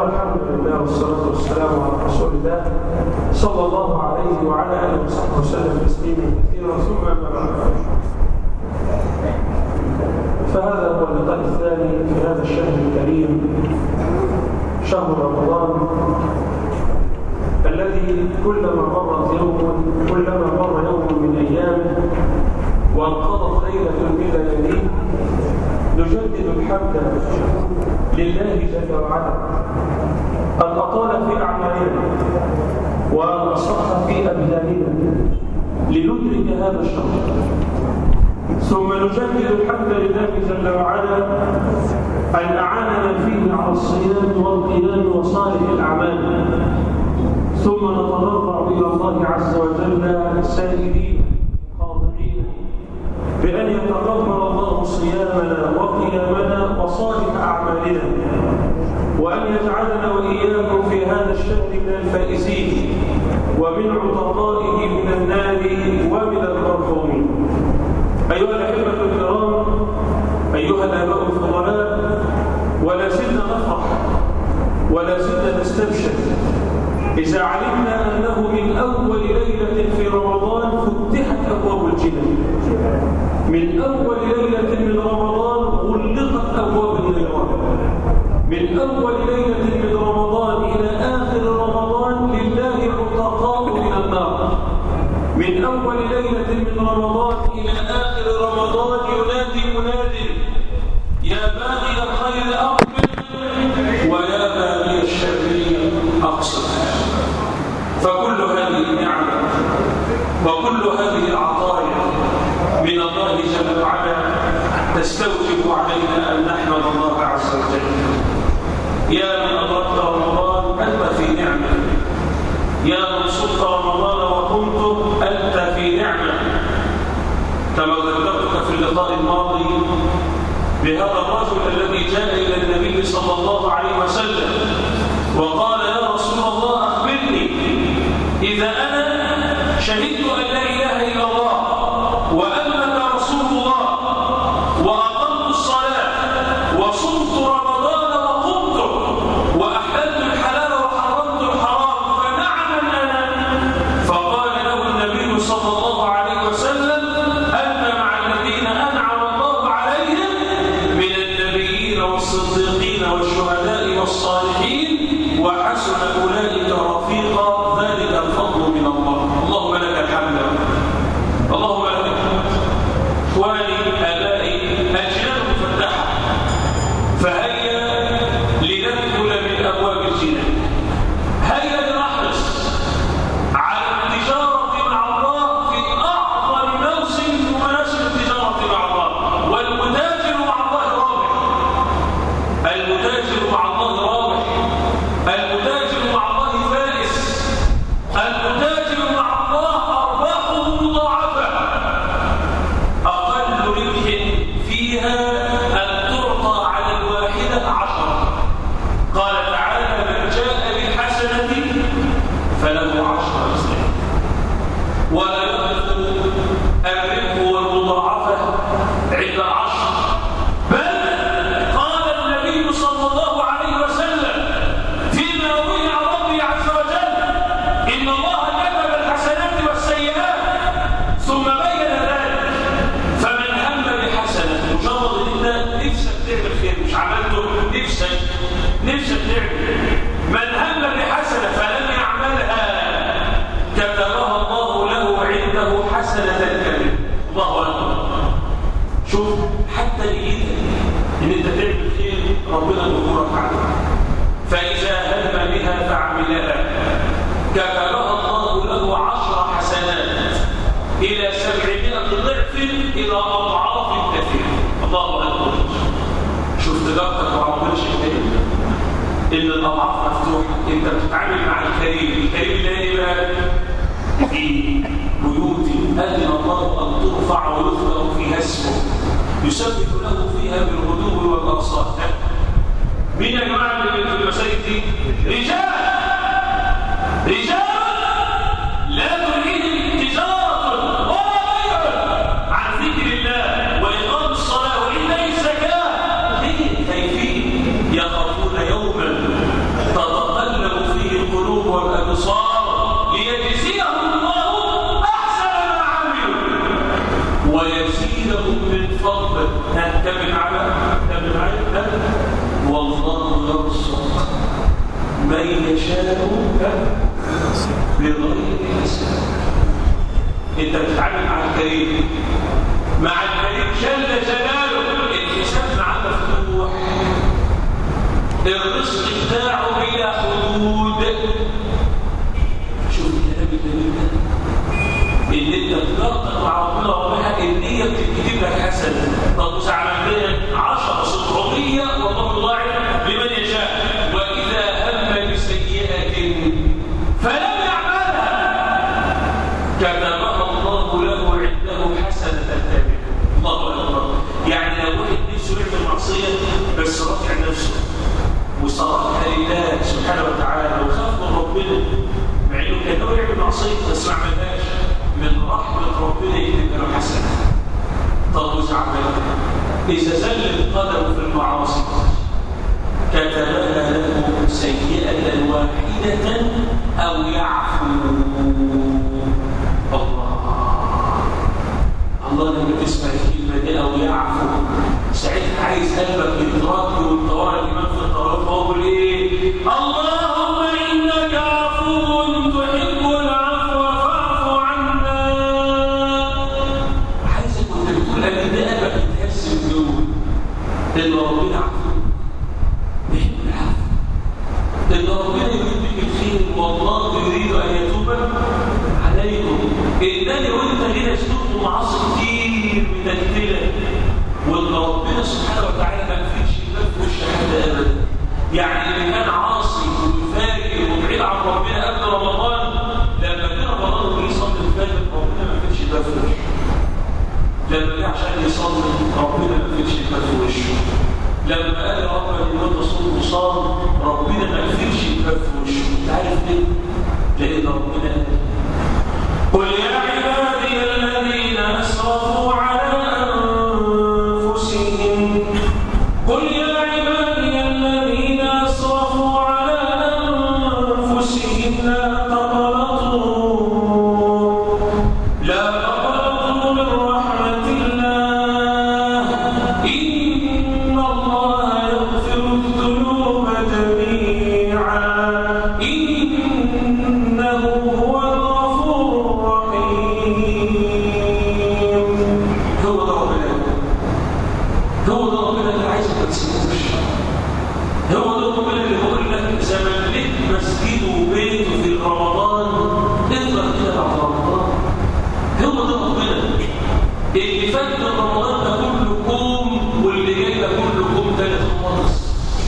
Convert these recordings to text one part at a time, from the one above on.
الحمد لله والصلاة والسلام على رسول الله صلى الله عليه وعلى آله وصحبه وسلم تسليما كثيرا ثم أما بعد فهذا هو اللقاء الثاني في هذا الشهر الكريم شهر رمضان الذي كلما مرت يوم كلما مر يوم من أيامه وانقضت ليلة من لياليه نجدد الحمد لله جل وعلا أن أطال في أعمالنا وأن أصح في أبداننا لندرك هذا الشهر ثم نجدد الحمد لله جل وعلا أن أعاننا فيه على الصيام والقيام وصالح الأعمال ثم نتضرع إلى الله عز وجل سائلين خاضعين بأن يتقبل الله صيامنا وقيامنا وصالح أعمالنا وأن يجعلنا وإياكم في هذا الشهر من الفائزين ومن عتقائه من النار ومن المرحومين أيها الأحبة الكرام أيها الآباء الفضلاء ولا زلنا نفرح ولا زلنا نستبشر إذا علمنا أنه من أول ليلة في رمضان فتحت أبواب الجنة من أول ليلة من رمضان غلقت أبواب النيران من أول ليلة من رمضان إلى آخر رمضان لله عتقاء من النار من أول ليلة من رمضان إلى آخر رمضان ينادي منادي يا باغي الخير أقبل ويا باغي الشر أقصد فكل هذه النعم وكل هذه العطايا من الله جل وعلا تستوجب علينا أن نحمد الله عز وجل يا من أدركت رمضان أنت في نعمة يا من صدت رمضان وقمت أنت في نعمة كما ذكرتك في اللقاء الماضي بهذا الرجل الذي جاء إلى النبي صلى الله عليه وسلم وقال يا رسول الله أخبرني إذا أنا شهدت أن لا إله إلا الله وأنك رسول الله وأقمت الصلاة وصمت رمضان وقمت وأحللت الحلال وحرمت الحرام فنعم أنا فقال له النبي صلى الله عليه وسلم أنت مع الذين أنعم الله عليهم من النبيين والصديقين والشهداء والصالحين وحسن أولئك رفيقا ذلك الفضل من الله اللهم لك الحمد اللهم لك الحمد إخواني آبائي أجيال مفتحة فهيا لندخل من أبواب الجنان هيا لنحرص على التجارة مع الله في أعظم موسم من مواسم التجارة مع الله والمتاجر مع الله رابح المتاجر مع الله رابح المتاجر مع الله فائز المتاجر مع الله أرباحه مضاعفة أقل ربح فيها أن تعطى على الواحدة عشرة قال تعالى من جاء بالحسنة فله عشر أسلام ولا يقف الربح والمضاعفة عند عشر بل قال النبي صلى الله عليه وسلم فيما روي عن ربي عز وجل إن الله كتب الحسنات والسيئات ثم بين ذلك فمن هم بحسنة مجرد انت نفسك تعمل خير مش عملته نفسك نفسك تعمل من هم بحسنة فلم يعملها كتبها الله له عنده حسنة كاملة الله أكبر شوف حتى نيتك ان انت تعمل خير ربنا يذكرك عليه فإذا هم بها فعملها كتبها الله له عشر حسنات إلى سبعمائة ضعف إلى أضعاف كثيرة الله أكبر شوف تجارتك مع ربنا شيء إن الأضعاف مفتوحة أنت بتتعامل مع الكريم الكريم ده إيه بقى؟ في بيوت أذن الله أن ترفع ويذكر فيها اسمه يسبح له فيها بالغدو والأصال مين يا جماعة اللي في المساجد دي؟ رجال رجال لا تلهيهم تجارة ولا بيع عن ذكر الله وإقام الصلاة وإيتاء الزكاة ليه خايفين يخافون يوما الرزق بتاعه بلا حدود شوف الكلام الجميل ده ان انت تنطق مع ربنا ربنا النية بتكتب لك حسنة طب وسعى بين 10 700 والله يضاعف لمن يشاء واذا هم بسيئة فلم يعملها كتبها الله له عنده حسنة تابعة الله اكبر يعني لو واحد نفسه يعمل معصية بس رفع نفسه وصرفها لله سبحانه وتعالى وخاف من ربنا مع انه كان ناوي يعمل معصيه بس ما عملهاش من رحمه ربنا يكتب له حسنه طب وزعلان اذا زلت قدمه في المعاصي كتبها له سيئه واحده او يعفو الله الله لما تسمع الكلمه دي او يعفو ساعتها عايز قلبك يتراكي والطوارئ الإمام في الطوارئ فهو ايه اللهم إنك عفو تحب العفو فاعف عنا عايزك وانت بتقول أن ده قلبك يتهز من جوه لأن ربنا عفو بيحب العفو لأن ربنا يريد بك الخير والله يريد أن يتوب عليكم إنني وأنت هنا سلوك معاصي كتير متكتلة وان ربنا سبحانه وتعالى ما فيش باب في الشهاده ابدا يعني اللي كان عاصي وفاجر وبعيد عن ربنا قبل رمضان لما جه رمضان ويصلي الفجر ربنا ما فيش باب في وشه لما جه عشان يصلي ربنا ما فيش باب في وشه لما قال يا رب ان كنت صوم وصام ربنا ما فيش باب في وشه انت عارف ليه؟ لان ربنا قل يا عبادي الذين اسرفوا على قل يا عبادي الذين أسرفوا على أنفسهم لا تقنطوا لا تقنطوا من رحمة الله إن الله يغفر الذنوب جميعا إنه هو الغفور الرحيم هو ده ربنا هو ده ربنا اللي عايزك ما تسيبوش هو ده ربنا اللي بيقول لك زمان ليك مسجد وبيت في رمضان اقرا كده بعد رمضان هو ده ربنا اللي فات من رمضان ده كله كوم واللي جاي ده كله كوم تالت خالص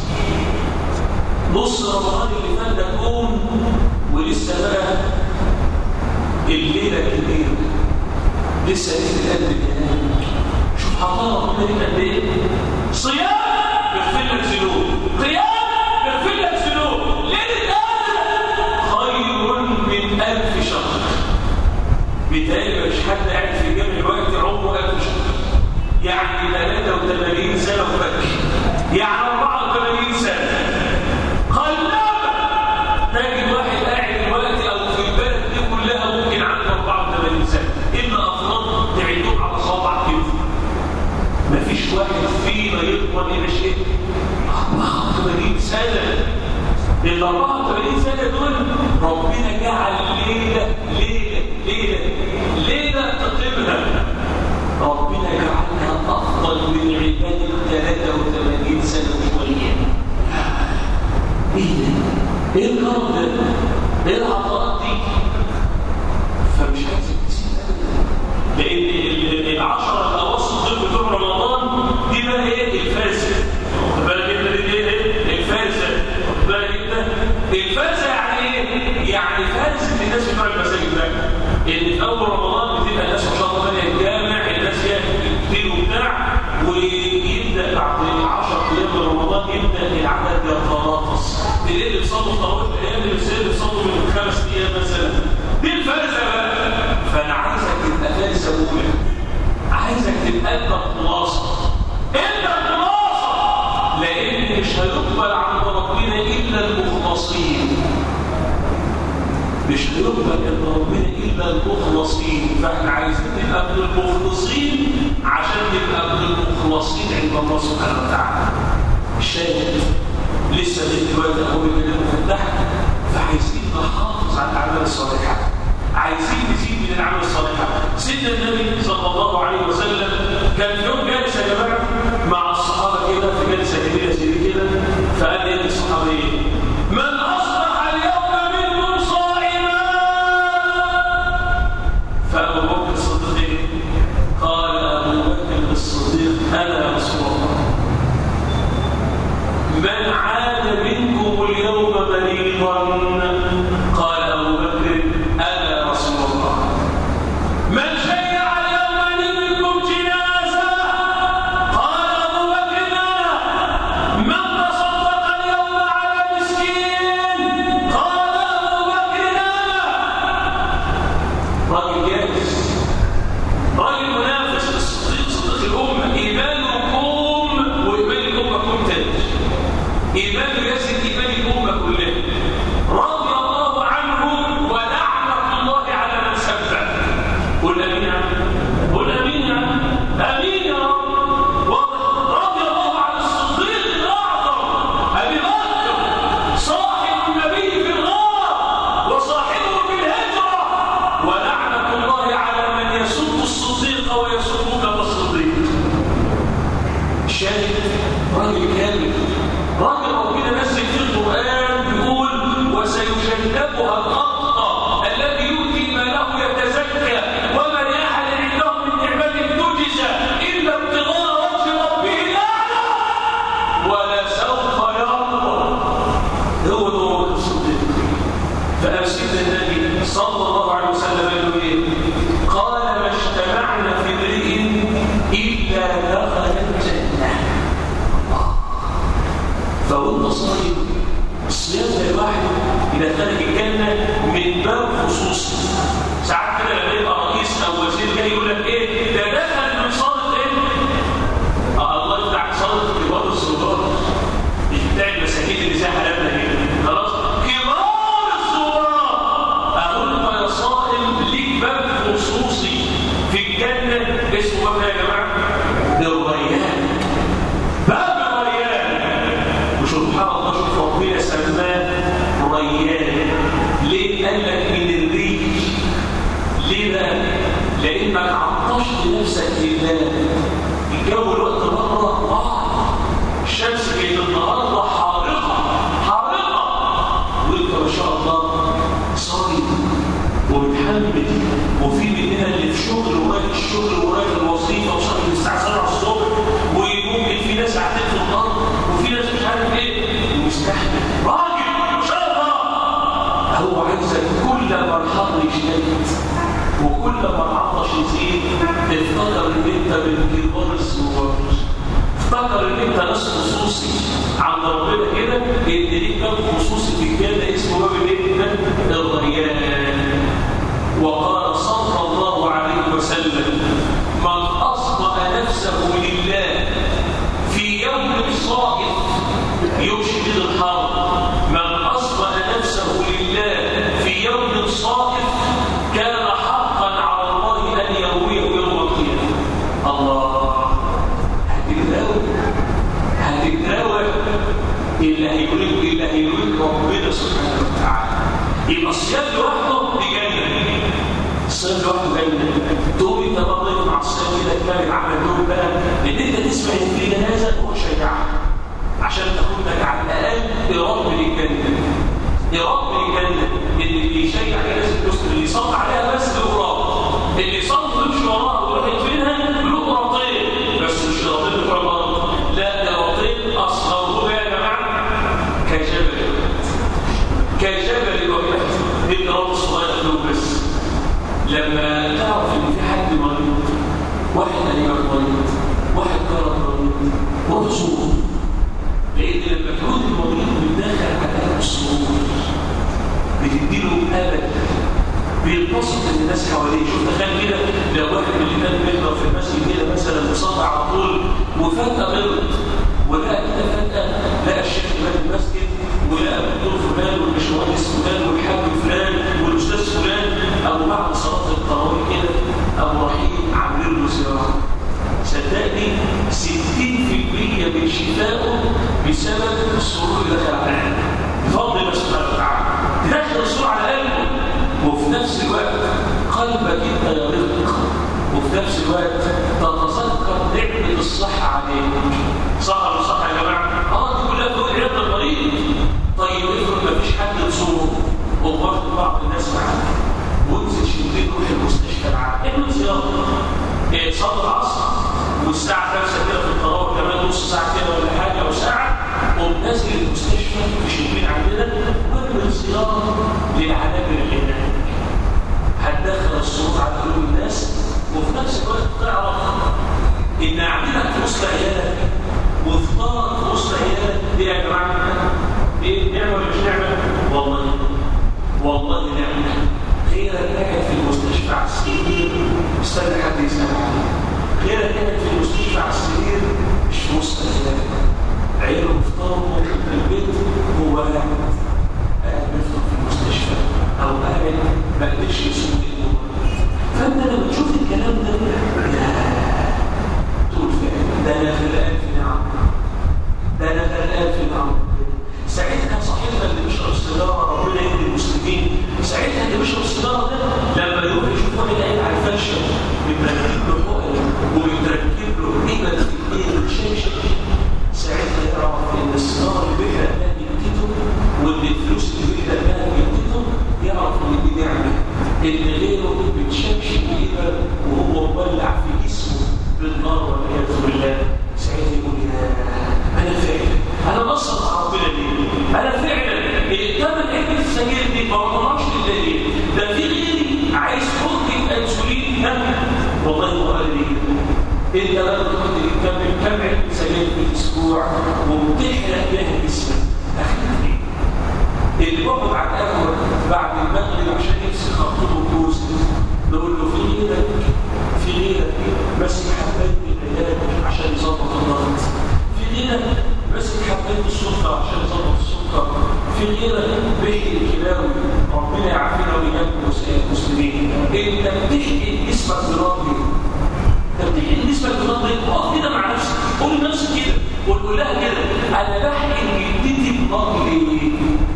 نص رمضان اللي فات ده كوم ولسه بقى الليله كبيره لسه ليله قد الجنان شوف حطها ربنا لنا قد ايه صيام يغفر لك ذنوب قيام يغفر لك ذنوب ليله خير من ألف شهر بالتالي مش حد قاعد في جامع الوقت عمره ألف شهر يعني 83 سنه وفك يعني 84 سنه قلبا تجد واحد قاعد دلوقتي او في البلد دي كلها ممكن عنده 84 سنه الا افراد تعدهم على صوابع كده مفيش واحد فينا يضمن يعيش ايه 84 سنه ال 84 سنه دول ربنا جعل ليله ليله ليله ليله تقيمها ربنا جعلها افضل من عباد ال 83 سنه وشويه ايه ده؟ ايه الكرم ده؟ ايه العطاءات دي؟ فمش عايزك تسيب لان ال- العشره الاواسط دول بتوع رمضان دي بقى ايه الفاسد واخد بالك انت دي ايه إيه؟ الفاسد واخد بالك انت الفاسد يعني ايه؟ يعني فاسد الناس بتوع المساجد بقى ان في اول رمضان بتبقى الناس ما شاء الله بقى الجامع الناس ياكل كتير وبتاع ويبدا بعد 10 ايام من رمضان يبدا العدد يتناقص تلاقي اللي بيصلوا التراويح الايام اللي بيصلوا من خمس ايام مثلا دي الفارسه بقى فانا عايزك تبقى فارسه اولى عايزك تبقى انت الخلاصه انت الخلاصه لان مش هيقبل عند ربنا الا المخلصين مش هيقبل عند ربنا الا المخلصين فاحنا عايزين نبقى من المخلصين عشان نبقى من المخلصين عند الله سبحانه وتعالى الشاهد لسه دلوقتي اهو بيكلموا في التحت فعايزين نحافظ على الاعمال الصالحه عايزين نزيد من الاعمال الصالحه سيدنا النبي صلى الله عليه وسلم كان في يوم جالس يا جماعه مع الصحابه كده في جلسه كبيره زي دي كده فقال ايه الصحابه عاد منكم اليوم مريضا قال أبو بكر أنا رسول الله من شيع اليوم منكم جنازة قال أبو بكر أنا من تصدق اليوم على مسكين قال أبو بكر أنا راجل يائس راجل منافس للصديق صديق الأمة إيمانكم وإيمان الأمة كم تاني إيمان يزن إيمان الأمة كلها رضي الله عنه ولعنة الله على من سبه قل أمين يا عم قل أمين يا عم أمين يا رب واضح رضي الله عن الصديق الأعظم أبي بكر صاحب النبي في الغار وصاحبه في الهجرة ولعنة الله على من يسب الصديق ويسبك الصديق شاهد راجل كامل راجل ربنا نزل في القرآن بيقول وسيجنبها الأتقى الذي يؤتي ماله يتزكى وما لأحد عنده من نعمة تجزى إلا ابتغاء وجه ربه الأعلى ولا سوف يرضى هو دور الصديق فأرسل النبي صلى الله عليه وسلم له إيه؟ قال ما اجتمعنا في امرئ إلا دخل الجنة فوانت صايم الصيام زي الواحد يدخلك الجنة من باب خصوصي ساعات كده لما يبقى رئيس أو وزير جاي يقول لك إيه ده دخل من صالة إيه؟ آه الله بتاع صالة كبار الصغار مش بتاع المساكين اللي زي حالاتنا هنا خلاص كبار الصغار أقول له يا صائم ليك باب خصوصي في الجنة اسمه باب يا جماعة الريان باب الريان وسبحان الله شوف ربنا سماه ريان ليه قال لك من الريح ليه بقى؟ لأنك عطشت نفسك لله الجو الوقت بره آه الشمس كانت النهارده حارقة حارقة وانت ما شاء الله صايم ومتحمل وفي مننا اللي في شغل وراجل الشغل وراجل الوظيفه وصاحب الساعه 7 الصبح وممكن في ناس قاعدين في الارض وفي ناس مش عارف ايه ومستحمل راجل ما شاء الله هو عايزك كل ما الحر يشتد وكل ما العطش يزيد افتكر ان انت من كبار الصغار افتكر ان انت ناس خصوصي عند ربنا كده ان ليك باب خصوصي في الجنه اسمه باب الايه؟ الريان وقال صلى الله عليه وسلم من اصدق نفسه لله في يوم صائف يشهد الحرب من اصدق نفسه لله في يوم صائف كان حقا على الله ان يرويه يوم القيامه الله هتتداوى هتتداوى اللي هيقولك اللي هيقولك ربنا سبحانه وتعالى يبقى الصيام لوحده بجنة الصيام لوحده جنة تقوم انت بقى ضيف مع الصيام كده تكمل عمل دول بقى ان انت تسمع ان في جنازه وشجاعة عشان تاخد لك على الاقل ايراد من الجنة ايراد من الجنة اللي يشيع جنازه المسلم اللي يصلي عليها بس له ايراد اللي يصلي ويمشي وراها ويروح يدفنها له ايرادين بس مش ايرادين بتوع الارض لا ايرادين اصغرهما يا جماعه كجبل كجبل واحد الايراد الصغير له بس لما تعرف ان في حد مريض واحد قريبك مريض واحد جارك مريض روح زوره لان لما تعود المريض بتدخل على السرور بتديله امل بيتبسط ان الناس حواليه شوف تخيل كده لو واحد من اللي كان بيقرا في المسجد كده مثلا مصلي على طول وفجاه غلط ولقى كده فجاه لقى الشيخ امام المسجد ولقى الدكتور فلان والباشمهندس فلان والحاج فلان والاستاذ فلان او بعد صلاه التراويح كده ابو رحيم عاملين له زياره صدقني 60% من شفائه بسبب السرور اللي دخل على قلبه بفضل الله سبحانه وتعالى تدخل السرور على قلبه وفي نفس الوقت قلبك انت يرق وفي نفس الوقت تتذكر نعمه الصحه عليك صح ولا صح يا جماعه؟ اه دي كلها فوق عياده المريض طيب افرض ما فيش حد تصوره وبرضه بعض الناس معاك وانزل شديد روح المستشفى معاك اعمل زياره إيه صلاه العصر والساعه 5 كده في الطراوه كمان نص ساعه كده ولا حاجه او ساعه قوم نازل المستشفى المستشفى في شبين عندنا واعمل صيانه للعنابر اللي هناك هتدخل الصوت على قلوب الناس وفي نفس الوقت تعرف ان عندنا في وسط عيالك وفطار في وسط عيالك دي يا جماعه ايه نعمه ولا مش نعمه؟ والله والله نعمه غيرك قاعد في المستشفى على السرير استنى حد يسال عليه غيرك قاعد في المستشفى على السرير مش في وسط عيالك عياله مفطروا في البيت هو قاعد قاعد بيفطر في المستشفى او قاعد ما قدرش يسوق فانت لما تشوف الكلام ده تقول فعلا ده انا غرقان في نعم ده انا غرقان في نعم ساعتها صاحبنا اللي بيشرب السيجاره ربنا يهدي المسلمين ساعتها اللي بيشرب السيجاره ده لما يروح يشوف واحد قاعد على الفرشه بيتركب له حقن وبيتركب له نجمه في ايده وشاشه ساعتها يعرف ان السيجاره اللي بيحرق بها جدته وان الفلوس اللي بيحرق بها جدته يعرف ان دي نعمه ان غيره بتشكشك كده وهو مولع في جسمه بالنار والعياذ بالله ساعتها يقول يا انا فعلا انا بصل مع ربنا ليه؟ انا فعلا الثمن علبه السجاير دي ما بطلعش لله ليه؟ ده في غيري عايز حقنه انسولين والله هو قال لي انت بقى بتحط كم كم علبه سجاير في الاسبوع وبتحرق بيها جسمك اخرت ايه؟ اللي بقعد على القهوه بعد المغرب عشان يمسك خطوط الجوز نقول له في غيرك في غيرك ماسك حبايه العلاج عشان يظبط الضغط في غيرك ماسك حبايه السكر عشان يظبط السكر في غيرك بيحيي الكلاوي ربنا يعافينا واياكم وسائر المسلمين انت بتحيي جسمك بربي انت بتحيي جسمك بربي اقف كده مع نفسك قول لنفسك كده وقول لها كده انا بحيي جدتي بربي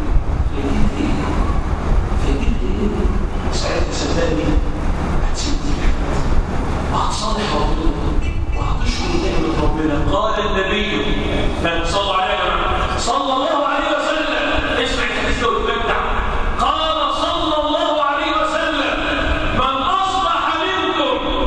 ساعتها صدقني هتسيبني وهتصالح ربنا وهتشكر نعمة ربنا قال النبي صلى عليه صلى الله عليه وسلم اسمع الحديث ده وتبدع قال صلى الله عليه وسلم من اصبح منكم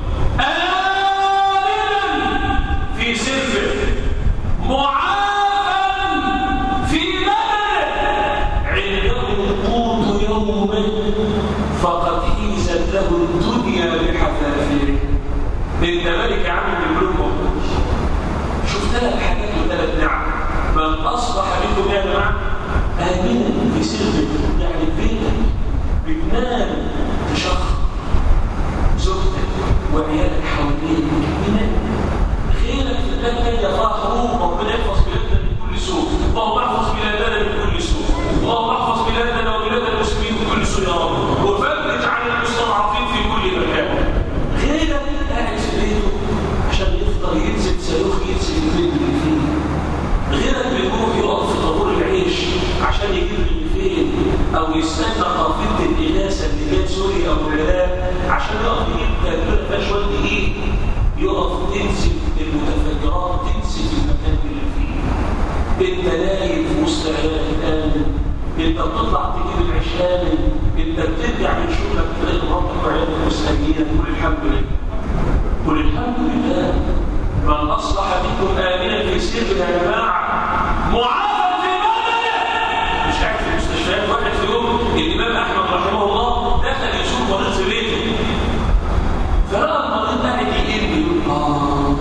آمنا في سربه معافا في بدنه عنده قوت يومه فقد حيزت له الدنيا بحذافيره انت مالك يا عم بالبلوغ شوف ثلاث حاجات وثلاث نعم من اصبح منكم يا جماعه امنا في سربه يعني بيتك بتنام تشخر زوجتك وعيالك حواليك بنام غيرك في البلاد الثانيه فيها حروب ربنا يحفظ بلادنا من كل سوء اللهم احفظ بلادنا من كل سوء اللهم احفظ بلادنا وبلاد المسلمين من كل سوء يا رب وفرج عن المستضعفين في كل مكان غيرك قاعد في بيته عشان يفضل ينزل سيوخ ينزل البيت اللي فيه غيرك بيروح يقف في طابور العيش عشان يجيب رغيفين او يستنى قافله الاناثه اللي جايه سوريا او العراق عشان يقف يجيب تاكله فيها شويه دقيق يقف تنزل المتفجرات تنزل المكان اللي فيه انت نايم في وسط عيالك امن انت بتطلع تجيب العشان انت بترجع من شغلك تلاقي مراتك وعيالك مستنيينك قول الحمد لله قل الحمد لله من اصبح منكم امنا في سر يا جماعه معافى في بدنه مش قاعد في المستشفيات واحد في يوم الامام احمد رحمه الله دخل يشوف مريض في بيته فرأى المريض قاعد يقل يقول اه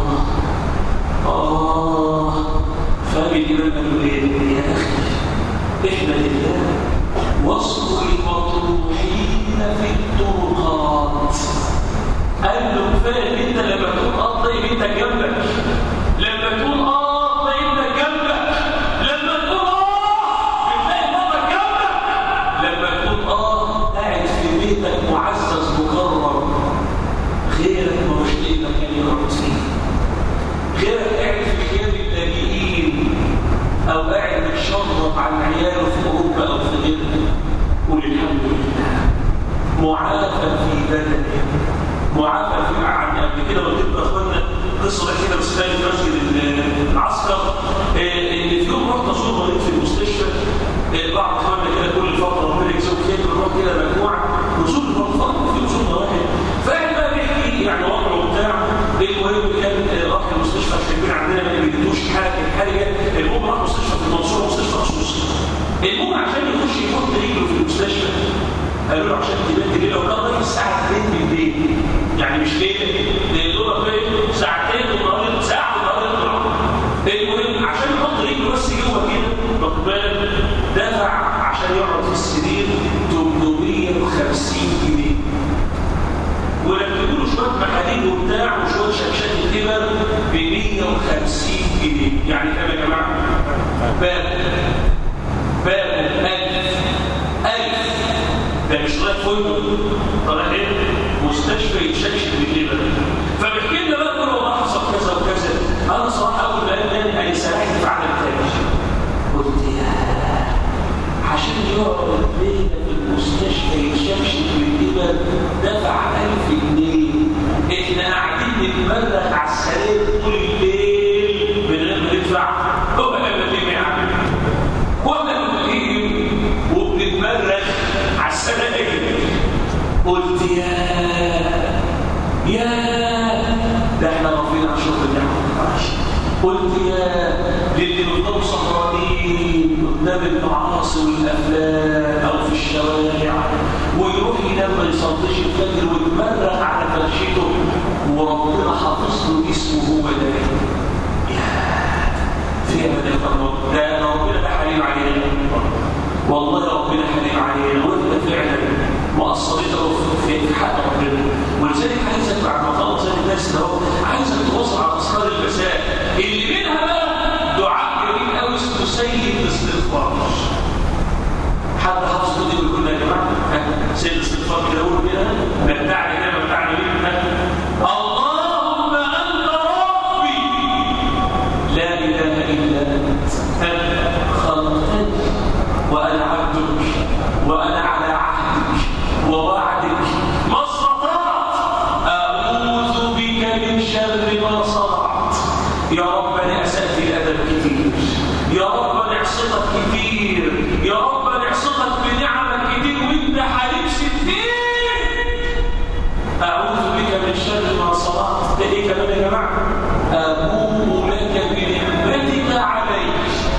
اه فقام الامام قال له ايه يا اخي احمد الله واصبر المطروحين في الطرقات قال له كفايه انت لما تقول اه طيب انت جنبك لما تقول اه طيب انت جنبك لما تقول اه بتلاقي مرة جنبك لما تقول اه قاعد في بيتك معزز مكرم غيرك ملوش ليه مكان يقعد فيه غيرك قاعد في خيام اللاجئين او قاعد متشرط على عياله في اوروبا او في غيرها قول الحمد لله معافى في بدنه معافى في عن قبل كده ما باب باب ألف ألف ده مش رايح فندق طالع ايه مستشفى يتشكشك بالليبر فبيحكي لنا بقى كل والله حصل كذا وكذا انا صراحه اول ما قال انا سرحت في عالم تاني قلت يا عشان يقعد ليله في المستشفى يتشكشك بالليبر دفع 1000 جنيه احنا قاعدين نتمرغ على السرير طول الليل من غير ما ندفع هو انا بتيجي يعني ولا بتيجي وبنتمرغ على السرير قلت يا يا ده احنا رافضين عن شغل النعمه قلت يا للي بيفضلوا سهرانين قدام المعاصي والافلام او في الشوارع ويروح ينام ما يصليش الفجر ويتمرغ على فرشته وربنا حافظ له اسمه هو ده يا فعلا يا رب ده ربنا ده حليم علينا والله ربنا حليم علينا وانت فعلا مقصرين في حق ربنا ولذلك عايزك بعد ما خلص الناس ده عايزك تبص على اسرار المساء اللي منها بقى دعاء جميل قوي اسمه سيد الاستغفار حد حافظ كده ويقول يا جماعه سيد الاستغفار كده قول كده متعني كده متعني مين اللهم انت ربي لا اله الا انت خلقتني وانا عبدك وانا على عهدك ووعدك ما استطعت اعوذ بك من شر ما صنعت يا رب انا اسات الادب كتير يا رب انا عصيتك كتير يا رب انا عصيتك بنعمك كتير وانت حليم ستين اعوذ بك من شر ما صنعت ده ايه كمان يا جماعه ابوء لك بنعمتك علي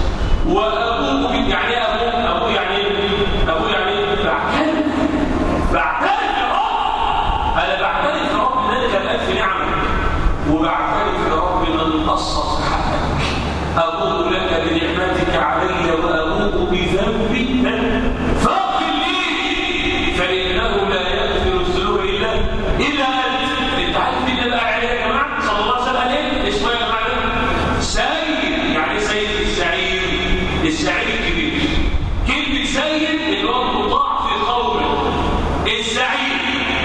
وابوء بك يعني ابوء ابوء يعني ابوء يعني بعترف بعترف يا رب انا بعترف يا رب ان انا كان في نعمك وبعترف يا رب ان انا قصرت في حقك ابوء لك بنعمتك علي وابوء بذنبي فاغفر لي فانه لا يغفر الذنوب الا الا انت انت عارف مين بقى عليه يا جماعه صلى الله عليه وسلم عليه اسمه يا جماعه سيد يعني سيد السعيد السعيد الكبير كلمه سيد اللي هو المطاع في قومه السعيد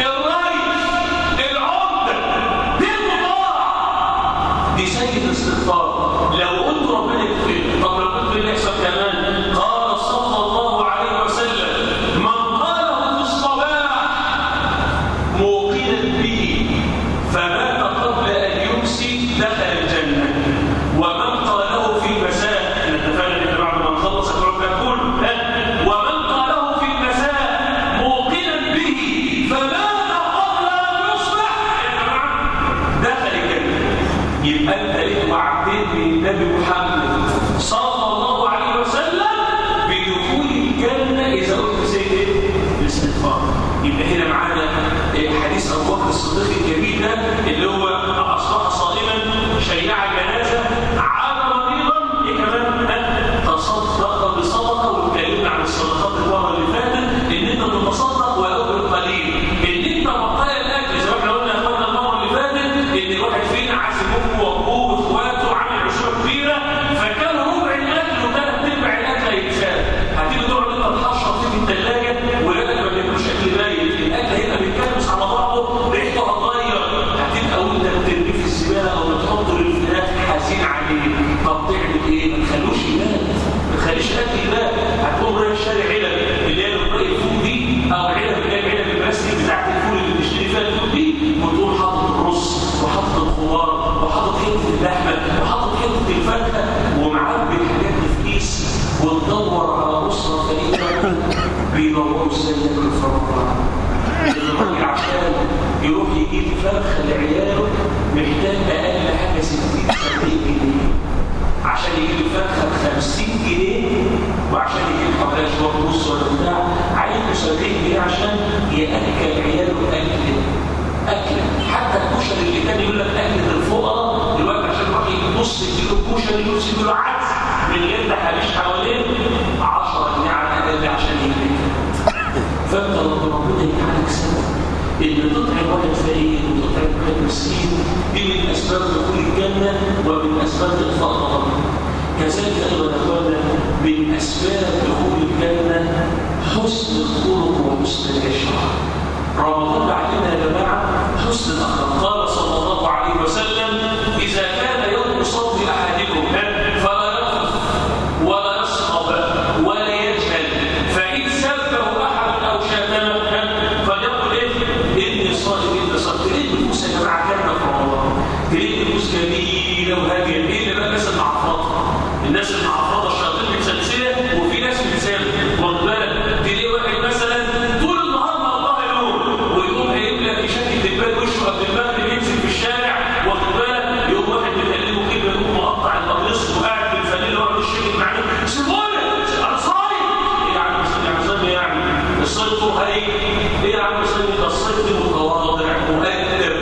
الريس العمده دي المطاع دي سيد الاستغفار لو قلت ربنا يغفر طب لو قلت بالله يحصل كمان قال صلى الله عليه وسلم من قاله في الصباح موقنا به فمات قبل ان يمسي دخل الجنه ومن قاله في المساء نتفاعل ان بعد ما نخلص الكلام ده كله ومن قاله في المساء موقنا به فمات قبل ان يصبح يا جماعه دخل الجنه يبقى انت ليك وعدين من النبي محمد صلى الله عليه وسلم بدخول الجنه اذا قلت سيد الاستغفار يبقى هنا معانا حديث ابو بكر الصديق الجميل ده اللي هو اصبح صائما شيع الجنازه عاد مريضا ايه كمان تصدق بصدقه واتكلمنا عن الصدقات المره اللي فاتت ان انت تتصدق ولو بالقليل ان انت بقايا الاكل زي ما احنا قلنا يا اخوانا المره اللي فاتت ان الواحد فينا عازم امه وابوه واخواته عامل عشوه كبيره فكان ربع الاكل وثلاث ارباع الاكل هيتشال هتيجي تقعد انت تحشر فيه في الثلاجه ولادك ما بياكلوش اكل بايت الاكل هيبقى بيتكلمس على بعضه ريحته هتغير هتبقى وانت بترميه في الزباله او بتحطه للفراخ حزين عليه طب تعمل ايه؟ ما تخلوش يبات ما تخليش الاكل يبات هتقوم رايح شاري علب اللي هي الطريق الفول دي او علب اللي هي العلب البلاستيك بتاعت الفول اللي بنشتري فيها الفول دي وتقوم حاطط الرز وحاطط الخضار وحاطط حته اللحمه وحاطط حته الفاكهه ومعبي الحاجات دي في كيس وتدور على اسره فريده بيدوروا ازاي ياكلوا في رمضان الراجل عشان يروح يجيب فرخه لعياله محتاج اقل حاجه 60 70 جنيه عشان يجيب الفرخه ب 50 جنيه وعشان يجيب حوالي شويه نص ولا بتاع عايز 70 جنيه عشان ياكل عياله اكل اكل حتى الكشري اللي كان يقول لك اكل الفقراء دلوقتي عشان يروح يجيب نص كيلو كشري نص كيلو عدس من غير تحاليش حواليه 10 جنيه على الاقل عشان يجيب فانت ربنا يجعلك سبب ان تطعم واحد فقير وتطعم واحد مسكين دي من اسباب دخول الجنه ومن اسباب اطفاء الغضب كذلك ايضا يا اخوانا من أسباب دخول الجنة حسن الخلق وحسن العشرة رمضان علمنا يا جماعة حسن الأخلاق قال صلى الله عليه وسلم إذا كان يوم صوم أحدكم فلا يرفث ولا يصخب ولا يجهل فإن سبه أحد أو شتمه فليقل إيه إني صائم إني صائم تريد نفوس يا جماعة جنة في رمضان تريد نفوس جميلة وهادية إيه اللي بقى الناس المعفرطة الناس المعفرطة الشياطين متسلسلة وفي ناس بتسامح واخد بالك تلاقي واحد مثلا طول النهار مقطع النور ويقوم قايم لك يشكل دبان وشه قبل المغرب ينزل في الشارع واخد بالك يقوم واحد بيكلمه كلمه يقوم مقطع القميص وقاعد بالفانيلا ويقعد يشتكي معاه سيبوني انا صايم ايه يا عم يا عم يعني الصيف هاي ايه يا عم صيف ده الصيف متواضع مؤدب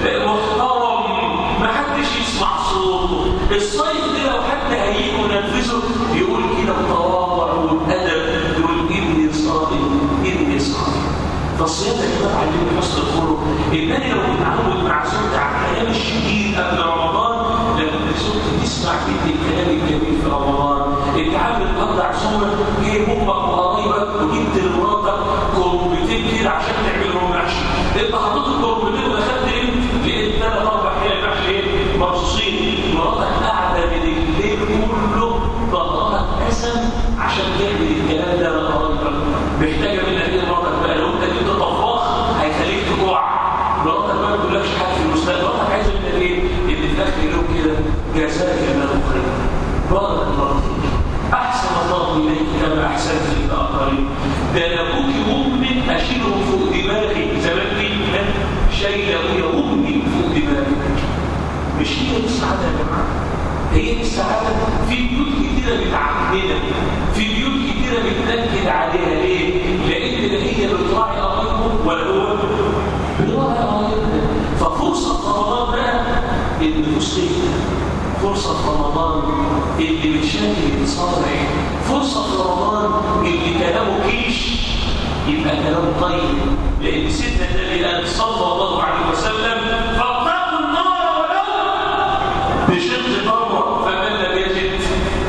محترم ما حدش يسمع صوته الصيف ده لو حد هيجي وننفذه يقول كده بتواضع وبأدب يقول إني صائم إني صائم فالصيام ده كمان علمني حسن الخلق إنني لو متعود مع زوجتي على الكلام الشديد قبل رمضان لما زوجتي تسمع مني الكلام الجميل في رمضان أنت عامل النهارده عزومة جايب أمك وقرايبك وجبت لمراتك كرمتين كده عشان تعملهم محشي أنت حطيت الكرمتين ودخلت أنت لقيت ثلاث أربع حلل محشي إيه؟ مرصوصين مراتك قاعدة من الليل كله ظهرها اتقسم عشان تعمل الكلام ده لقرايبك محتاجة منك إيه مراتك بقى لو أنت جبت طباخ هيخليك تجوع مراتك ما بتقولكش حاجة في المستقبل مراتك عايزة منك إيه؟ إن في الآخر يوم كده جزاك الله خيرا بارك الله فيك أحسن الله إليك كما أحسنت إلى آخرين ده أبوك وأمك أشيلهم فوق دماغي زمان دي شايل أبويا وأمي فوق دماغي مش هي دي السعادة يا جماعة هي دي السعادة في بيوت كتيرة بتعقدنا في بيوت كتيرة بتنكد عليها ليه؟ لأن لا هي بتراعي قرايبهم ولا هو بيراعي قرايبنا ففرصة رمضان بقى النفوس تهدى فرصة في رمضان اللي بتشاكل يتصالح فرصة في رمضان اللي كلامه كيش يبقى كلامه طيب لأن سيدنا النبي قال صلى الله عليه وسلم فاطلقوا النار ولو بشق تمرة فمن لم يجد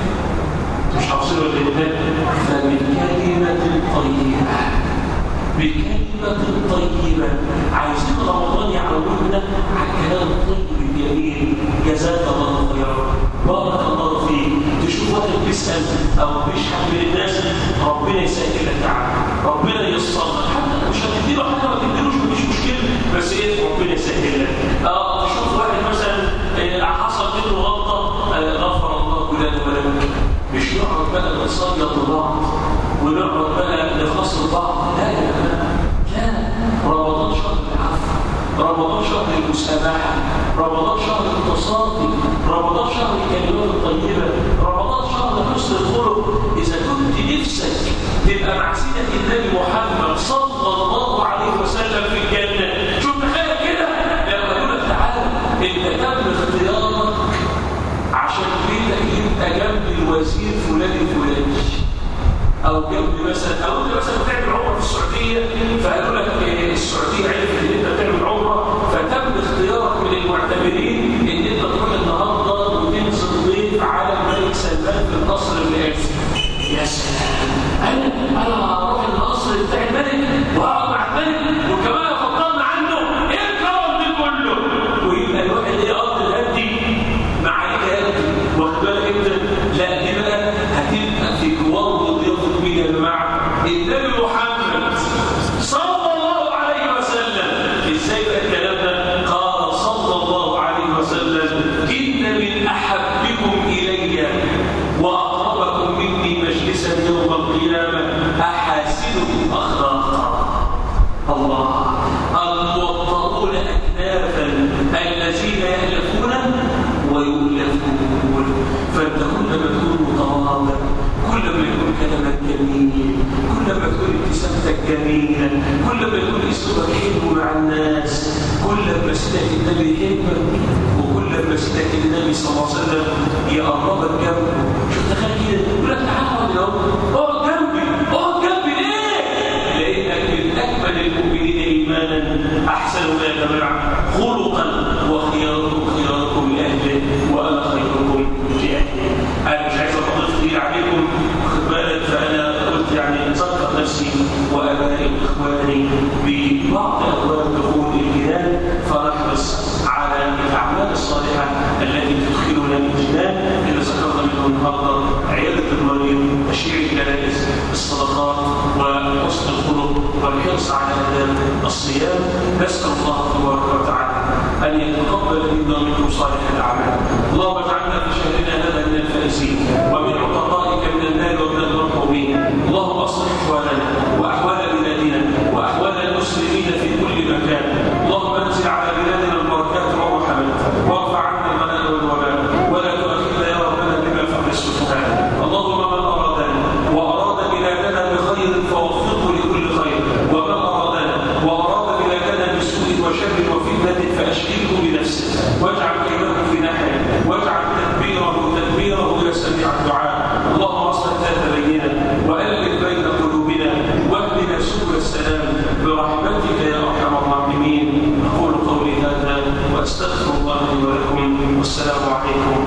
مش حافظين ولا فبكلمة طيبة بكلمة طيبة عايزين رمضان يعودنا على الكلام الطيب الجميل جزاك الله خيرا بارك الله فيك تشوف واحد بيسأل أو بيشحن من الناس ربنا يسهل لك تعالى ربنا ييسر لك حتى مش هتديله حاجة ما تديلوش مفيش مشكلة بس ايه ربنا يسهل لك اه تشوف واحد مثلا آه، حصل منه غلطة آه، غفر الله لنا ولك مش نقعد بقى نصيد لبعض ونقعد بقى نخاصم بعض لا يا جماعه لا رمضان شهر العفو رمضان شهر المسامحه رمضان شهر التصافي رمضان شهر الكلمات الطيبه رمضان شهر حسن الخلق اذا كنت نفسك تبقى مع سيدك النبي محمد صلى الله عليه وسلم في الجنه شوف تخيل كده لما يقول لك تعالى انت تم اختيارك عشان بيتك يبقى جنب الوزير فلان الفلاني او جنب مثلا او انت مثلا بتعمل عمره في السعوديه فقالوا لك إيه السعوديه عرفت ان انت بتعمل عمره فتم اختيارك من المعتمرين ان انت تروح النهارده وتنزل ضيف على الملك سلمان في القصر الرئاسي يا سلام انا انا هروح القصر بتاع الملك واقعد مع الملك وكمان افضلنا عنه ايه الكرم ده كله ويبقى الواحد يقضي الهدي مع الهدي واخد بالك انت لا دي بقى هتبقى في جوار وضيافه مين يا جماعه النبي محمد صلى الله عليه وسلم ازاي بقى الكلام ده قال صلى الله عليه وسلم ان من احبكم الي واقربكم مني مجلسا يوم القيامه احاسنكم اخلاقا الله الموطؤون اكنافا الذين يالفون ويؤلفون فانت كلما تكون متواضع كلما يكون كلامك جميل كلما تكون ابتسامتك جميله كلما يكون اسلوبك حلو مع الناس كلما سيدك النبي يحبك وكلما سيدك النبي صلى الله عليه وسلم يقربك جنبه شوف تخيل كده يقول لك تعالى اقعد جنبي اقعد جنبي ليه؟ لانك من اكمل المؤمنين ايمانا احسنهم يا جماعه خلقا وخياركم خياركم لاهله وانا خيركم لاهله انا مش عايز اطول كتير عليكم عيادة المريض تشييع الجنائز الصدقات وحسن الخلق والحرص على أداء الصيام نسأل الله تبارك وتعالى أن يتقبل منا منكم صالح الأعمال اللهم اجعلنا في شهرنا هذا من الفائزين ومن عتقائك من النار ومن المرحومين اللهم اصلح احوالنا واحوال بلادنا واحوال المسلمين في كل مكان اللهم انزل على بلادنا البركات والرحمات وارفع عنا البلاء والوباء ولا تؤاخذنا يا ربنا بما فعل السفهاء اللهم من ارادنا واراد بلادنا بخير فوفقه لكل خير ومن ارادنا واراد بلادنا بسوء وشر وفتنه فاشغله بنفسه واجعل كيده في نحره واجعل تدبيره تدبيره يا سميع الدعاء اللهم اصلح ذات بيننا والف بين قلوبنا واهدنا سبل السلام برحمتك يا ارحم الراحمين اقول قولي هذا واستغفر الله لي ولكم والسلام عليكم